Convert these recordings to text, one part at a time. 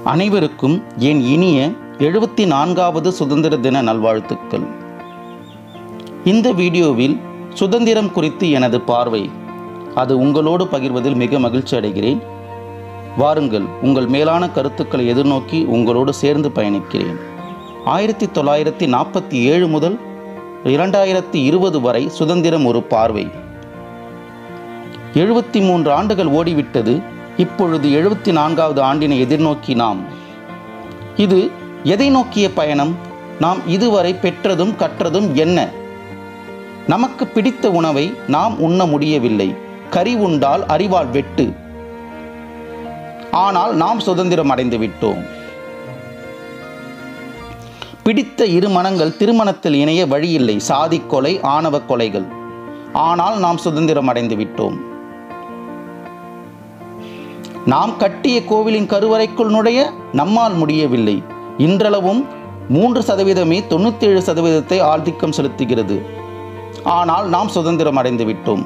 அனைவருக்கும் என் இனிய எழுபத்தி நான்காவது சுதந்திர தின நல்வாழ்த்துக்கள் இந்த வீடியோவில் சுதந்திரம் குறித்து எனது பார்வை அது உங்களோடு பகிர்வதில் மிக மகிழ்ச்சி அடைகிறேன் வாருங்கள் உங்கள் மேலான கருத்துக்களை எதிர்நோக்கி உங்களோடு சேர்ந்து பயணிக்கிறேன் ஆயிரத்தி தொள்ளாயிரத்தி நாற்பத்தி ஏழு முதல் இரண்டாயிரத்தி இருபது வரை சுதந்திரம் ஒரு பார்வை எழுபத்தி மூன்று ஆண்டுகள் ஓடிவிட்டது இப்பொழுது எழுபத்தி நான்காவது ஆண்டினை எதிர்நோக்கி நாம் இது எதை நோக்கிய பயணம் நாம் இதுவரை பெற்றதும் கற்றதும் என்ன நமக்கு பிடித்த உணவை நாம் உண்ண முடியவில்லை கறி உண்டால் அறிவால் வெட்டு ஆனால் நாம் சுதந்திரம் அடைந்து விட்டோம் பிடித்த இரு மனங்கள் திருமணத்தில் இணைய வழியில்லை சாதி கொலை ஆணவ கொலைகள் ஆனால் நாம் சுதந்திரம் அடைந்து விட்டோம் நாம் கட்டிய கோவிலின் கருவறைக்குள் நுழைய நம்மால் முடியவில்லை இன்றளவும் மூன்று சதவீதமே தொண்ணூற்றி ஏழு சதவீதத்தை ஆதிக்கம் செலுத்துகிறது ஆனால் நாம் சுதந்திரம் அடைந்து விட்டோம்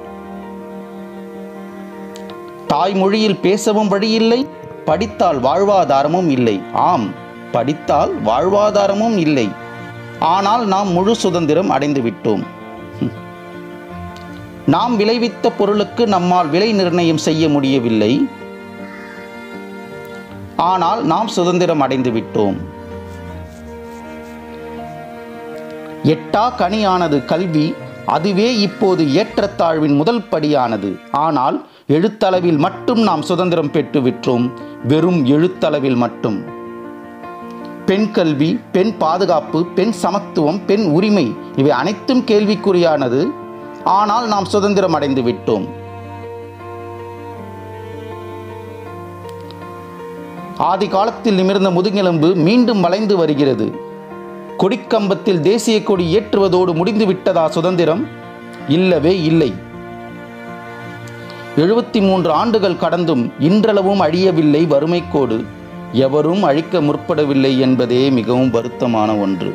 தாய்மொழியில் பேசவும் வழியில்லை படித்தால் வாழ்வாதாரமும் இல்லை ஆம் படித்தால் வாழ்வாதாரமும் இல்லை ஆனால் நாம் முழு சுதந்திரம் அடைந்து விட்டோம் நாம் விளைவித்த பொருளுக்கு நம்மால் விலை நிர்ணயம் செய்ய முடியவில்லை ஆனால் நாம் சுதந்திரம் அடைந்து விட்டோம் எட்டா கனியானது கல்வி அதுவே இப்போது ஏற்றத்தாழ்வின் முதல் படியானது ஆனால் எழுத்தளவில் மட்டும் நாம் சுதந்திரம் பெற்று விற்றோம் வெறும் எழுத்தளவில் மட்டும் பெண் கல்வி பெண் பாதுகாப்பு பெண் சமத்துவம் பெண் உரிமை இவை அனைத்தும் கேள்விக்குறியானது ஆனால் நாம் சுதந்திரம் அடைந்து விட்டோம் ஆதி காலத்தில் நிமிர்ந்த முதுகெலும்பு மீண்டும் வளைந்து வருகிறது கொடிக்கம்பத்தில் தேசிய கொடி ஏற்றுவதோடு முடிந்து விட்டதா சுதந்திரம் இல்லவே இல்லை எழுபத்தி மூன்று ஆண்டுகள் கடந்தும் இன்றளவும் அழியவில்லை வறுமை கோடு எவரும் அழிக்க முற்படவில்லை என்பதே மிகவும் வருத்தமான ஒன்று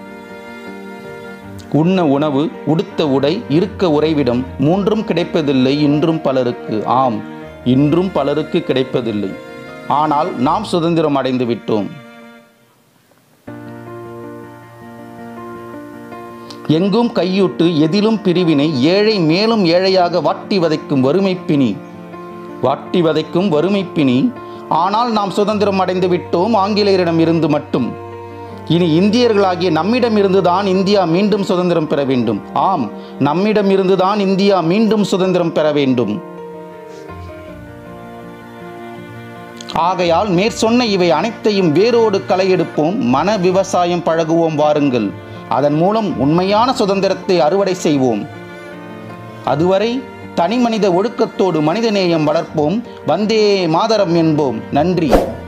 உண்ண உணவு உடுத்த உடை இருக்க உறைவிடம் மூன்றும் கிடைப்பதில்லை இன்றும் பலருக்கு ஆம் இன்றும் பலருக்கு கிடைப்பதில்லை ஆனால் நாம் சுதந்திரம் அடைந்து விட்டோம் எங்கும் கையூட்டு எதிலும் பிரிவினை ஏழை மேலும் ஏழையாக வாட்டி வதைக்கும் வறுமைப்பினி வாட்டி வதைக்கும் வறுமைப்பினி ஆனால் நாம் சுதந்திரம் அடைந்து விட்டோம் ஆங்கிலேயரிடம் இருந்து மட்டும் இனி இந்தியர்களாகிய நம்மிடம் இருந்துதான் இந்தியா மீண்டும் சுதந்திரம் பெற வேண்டும் ஆம் நம்மிடம் இருந்துதான் இந்தியா மீண்டும் சுதந்திரம் பெற வேண்டும் ஆகையால் மேற்சொன்ன இவை அனைத்தையும் வேரோடு களை எடுப்போம் மன விவசாயம் பழகுவோம் வாருங்கள் அதன் மூலம் உண்மையான சுதந்திரத்தை அறுவடை செய்வோம் அதுவரை தனிமனித ஒழுக்கத்தோடு மனிதநேயம் வளர்ப்போம் வந்தே மாதரம் என்போம் நன்றி